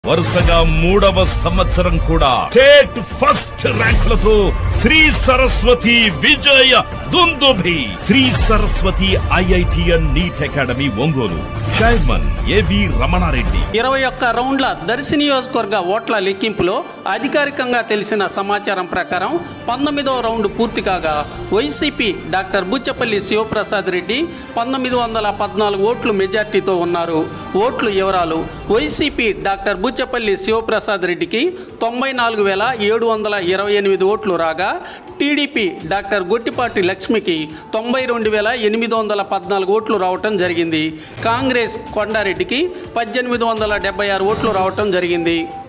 వరుసగా మూడవ సంవత్సరం కూడా స్టేట్ ఫస్ట్ ర్యాంకులతో శ్రీ సరస్వతి విజయ దుందుభి Shri Saraswati ఐఐటిఎన్ NEET academy Ongole chairman ఏవి రమణారెడ్డి ఇరవై ఒక్క రౌండ్ల దర్శి నియోజకవర్గ ఓట్ల లెక్కింపులో అధికారికంగా తెలిసిన సమాచారం ప్రకారం పంతొమ్మిదవ రౌండ్ పూర్తి కాగా వైసీపీ డాక్టర్ బుచ్చపల్లి శివప్రసాద్ రెడ్డి పంతొమ్మిది వందల పద్నాలుగు ఓట్లు మెజార్టీతో ఉన్నారు ఓట్లు వివరాలు వైసీపీ డాక్టర్ బుచ్చపల్లి శివప్రసాద్ రెడ్డికి తొంభై నాలుగు వేల ఏడు వందల ఇరవై ఎనిమిది ఓట్లు రాగా టీడీపీ డాక్టర్ గొట్టిపాటి లక్ష్మికి తొంభై రెండు వేల ఎనిమిది వందల పద్నాలుగు ఓట్లు రావటం జరిగింది కాంగ్రెస్ కొండారెడ్డికి పద్దెనిమిది వందల డెబ్బై ఆరు ఓట్లు రావటం జరిగింది